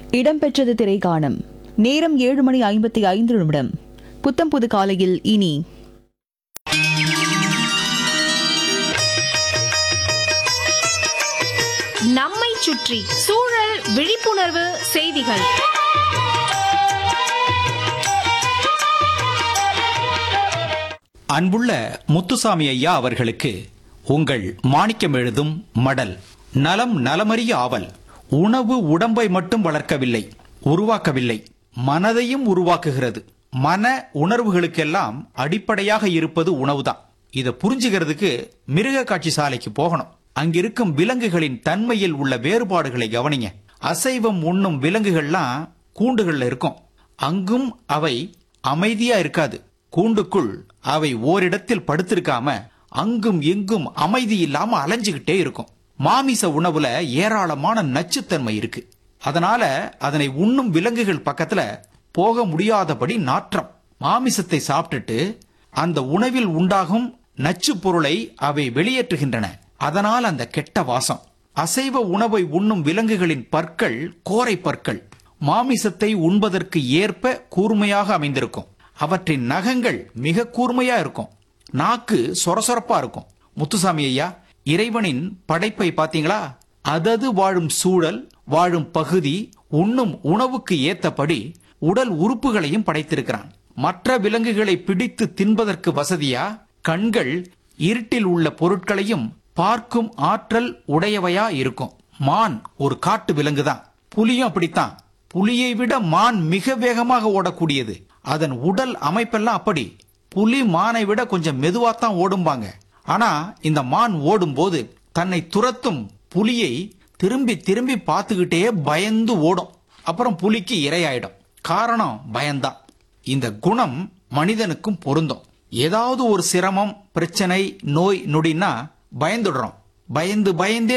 இடம்பெற்றது திரைக்காணம் நேரம் ஏழு மணி ஐம்பத்தி ஐந்து நிமிடம் புத்தம் புது காலையில் இனி நம்மை சுற்றி சூழல் விழிப்புணர்வு செய்திகள் அன்புள்ள முத்துசாமி ஐயா அவர்களுக்கு உங்கள் மாணிக்கம் எழுதும் மடல் நலம் நலமறிய ஆவல் உணவு உடம்பை மட்டும் வளர்க்கவில்லை உருவாக்கவில்லை மனதையும் உருவாக்குகிறது மன உணர்வுகளுக்கெல்லாம் அடிப்படையாக இருப்பது உணவுதான் இதை புரிஞ்சுக்கிறதுக்கு மிருக காட்சி சாலைக்கு போகணும் அங்கிருக்கும் விலங்குகளின் தன்மையில் உள்ள வேறுபாடுகளை கவனிங்க அசைவம் உண்ணும் விலங்குகள்லாம் கூண்டுகள்ல இருக்கும் அங்கும் அவை அமைதியா இருக்காது கூண்டுக்குள் அவை ஓரிடத்தில் படுத்திருக்காம அங்கும் எங்கும் அமைதி இல்லாம அலைஞ்சுகிட்டே இருக்கும் மாமிச உணவுல ஏராளமான நச்சுத்தன்மை இருக்கு அதனால அதனை உண்ணும் விலங்குகள் பக்கத்துல போக முடியாதபடி நாற்றம் மாமிசத்தை சாப்பிட்டுட்டு அந்த உணவில் உண்டாகும் நச்சு பொருளை அவை வெளியேற்றுகின்றன அதனால் அந்த கெட்ட வாசம் அசைவ உணவை உண்ணும் விலங்குகளின் பற்கள் கோரை பற்கள் மாமிசத்தை உண்பதற்கு ஏற்ப கூர்மையாக அமைந்திருக்கும் அவற்றின் நகங்கள் மிக கூர்மையா இருக்கும் நாக்கு சொரசொரப்பா இருக்கும் முத்துசாமி ஐயா இறைவனின் படைப்பை பாத்தீங்களா அதது வாழும் சூழல் வாழும் பகுதி உண்ணும் உணவுக்கு ஏத்தபடி உடல் உறுப்புகளையும் படைத்திருக்கிறான் மற்ற விலங்குகளை பிடித்து தின்பதற்கு வசதியா கண்கள் இருட்டில் உள்ள பொருட்களையும் பார்க்கும் ஆற்றல் உடையவையா இருக்கும் மான் ஒரு காட்டு விலங்குதான் புலியும் அப்படித்தான் புலியை விட மான் மிக வேகமாக ஓடக்கூடியது அதன் உடல் அமைப்பெல்லாம் அப்படி புலி மானை விட கொஞ்சம் மெதுவாத்தான் ஓடும்பாங்க ஆனா இந்த மான் ஓடும்போது தன்னை துரத்தும் புலியை திரும்பி திரும்பி பார்த்துக்கிட்டே பயந்து ஓடும் அப்புறம் புலிக்கு இரையாயிடும் காரணம் பயம்தான் இந்த குணம் மனிதனுக்கும் பொருந்தும் ஏதாவது ஒரு சிரமம் பிரச்சனை நோய் நொடின்னா பயந்துடுறோம் பயந்து பயந்தே